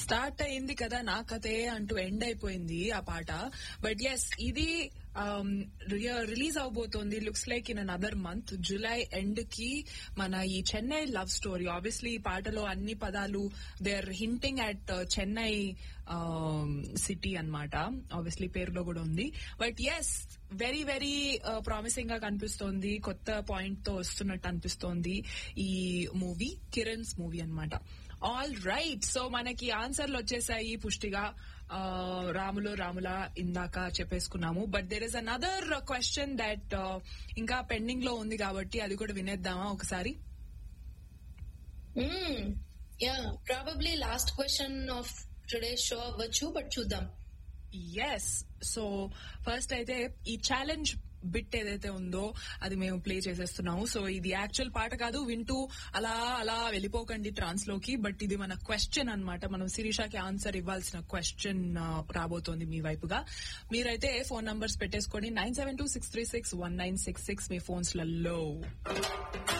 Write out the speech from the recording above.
start అయింది కదా నా కథే అంటూ ఎండ్ అయిపోయింది ఆ పాట బట్ ఎస్ ఇది రిలీజ్ అవబోతోంది looks like in another month July end కి మన ఈ చెన్నై లవ్ స్టోరీ ఆబ్వియస్లీ ఈ పాటలో అన్ని పదాలు they are hinting at Chennai city అన్నమాట ఆబ్వియస్లీ పేరులో కూడా ఉంది but yes very very promising గా కనిపిస్తోంది కొత్త పాయింట్ తో వస్తున్నట్టు అనిపిస్తోంది ఈ మూవీ కిరణ్స్ మూవీ అన్నమాట ఆల్ రైట్ సో మనకి ఆన్సర్లు వచ్చేసాయి పుష్టిగా ఆ, రాములో రాముల ఇందాక చెప్పేసుకున్నాము but there is another question that ఇంకా పెండింగ్ లో ఉంది కాబట్టి అది కూడా వినేద్దామా ఒకసారి yeah probably last question of today show అవ్వచ్చు బట్ చూద్దాం ఎస్ సో ఫస్ట్ అయితే ఈ ఛాలెంజ్ బిట్ ఏదైతే ఉందో అది మేము ప్లే చేసేస్తున్నాము సో ఇది యాక్చువల్ పాట కాదు వింటూ అలా అలా వెళ్ళిపోకండి ట్రాన్స్ లోకి బట్ ఇది మన క్వశ్చన్ అన్నమాట మనం శిరీషాకి ఆన్సర్ ఇవ్వాల్సిన క్వశ్చన్ రాబోతోంది మీ వైపుగా మీరైతే ఫోన్ నంబర్స్ పెట్టేసుకోండి nine seven two six three six one nine six six మీ ఫోన్స్ లలో